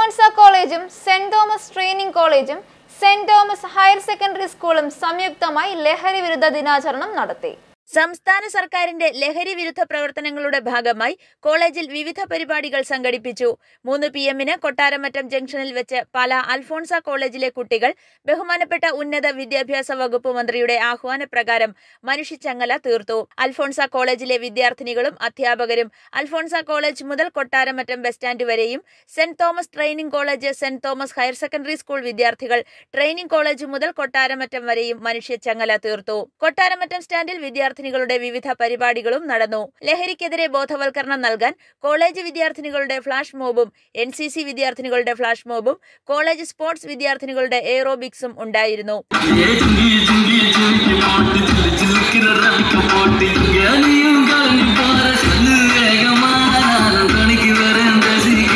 അൽഫോൺസ കോളേജും saint Thomas training കോളേജും saint Thomas higher secondary സ്കൂളും സംയുക്തമായി ലഹരി വിരുദ്ധ ദിനാചരണം നടത്തി സംസ്ഥാന സർക്കാരിന്റെ ലഹരി വിരുദ്ധ പ്രവർത്തനങ്ങളുടെ ഭാഗമായി കോളേജിൽ വിവിധ പരിപാടികൾ സംഘടിപ്പിച്ചു മൂന്ന് പി എമ്മിന് കൊട്ടാരമറ്റം ജംഗ്ഷനിൽ വെച്ച് പാല അൽഫോൺസ കോളേജിലെ കുട്ടികൾ ബഹുമാനപ്പെട്ട ഉന്നത വിദ്യാഭ്യാസ വകുപ്പ് മന്ത്രിയുടെ ആഹ്വാനപ്രകാരം മനുഷ്യച്ചങ്ങല തീർത്തു അൽഫോൺസ കോളേജിലെ വിദ്യാർത്ഥിനികളും അധ്യാപകരും അൽഫോൺസ കോളേജ് മുതൽ കൊട്ടാരമറ്റം ബസ് സ്റ്റാൻഡ് വരെയും saint Thomas training college saint Thomas higher secondary school വിദ്യാർത്ഥികൾ ട്രെയിനിംഗ് കോളേജ് മുതൽ കൊട്ടാരമറ്റം വരെയും മനുഷ്യച്ചങ്ങല തീർത്തു കൊട്ടാരമറ്റം സ്റ്റാൻഡിൽ വിദ്യാർത്ഥിനികളുടെ വിവിധ പരിപാടികളും നടന്നു ലഹരിക്കെതിരെ ബോധവൽക്കരണം നൽകാൻ കോളേജ് വിദ്യാർത്ഥിനികളുടെ ഫ്ലാഷ് മോബും എൻ സി സി വിദ്യാർത്ഥിനികളുടെ ഫ്ലാഷ് മോബും കോളേജ് സ്പോർട്സ് വിദ്യാർത്ഥിനികളുടെ എയറോബിക്സും ഉണ്ടായിരുന്നു ஏ ஜிங்கி ஜிங்கி ஜிங்கி போட்டு சில்லு சில்லுக்கிற ரவிக்க போட்டு இங்க நீயும் கலங்கி போற சொல்லு வேகமா நானும் துணைக்கு வரேன் ரசிக்க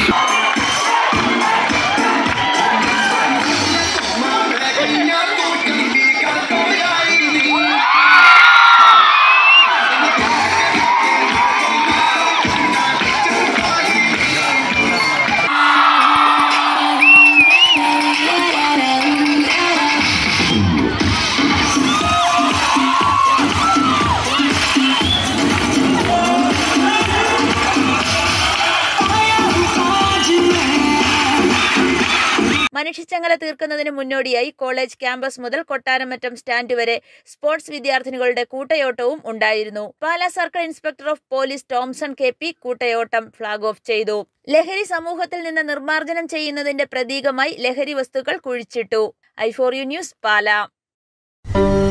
മനുഷ്യച്ചങ്ങല തീർക്കുന്നതിന് മുന്നോടിയായി കോളേജ് ക്യാമ്പസ് മുതൽ കൊട്ടാരമറ്റം സ്റ്റാൻഡ് വരെ സ്പോർട്സ് വിദ്യാർത്ഥിനികളുടെ കൂട്ടയോട്ടവും ഉണ്ടായിരുന്നു Pala circle inspector of police Tomson K P കൂട്ടയോട്ടം ഫ്ളാഗ് ഓഫ് ചെയ്തു ലഹരി സമൂഹത്തിൽ നിന്ന് നിർമ്മാർജ്ജനം ചെയ്യുന്നതിന്റെ പ്രതീകമായി ലഹരി വസ്തുക്കൾ കുഴിച്ചിട്ടു I for you news Pala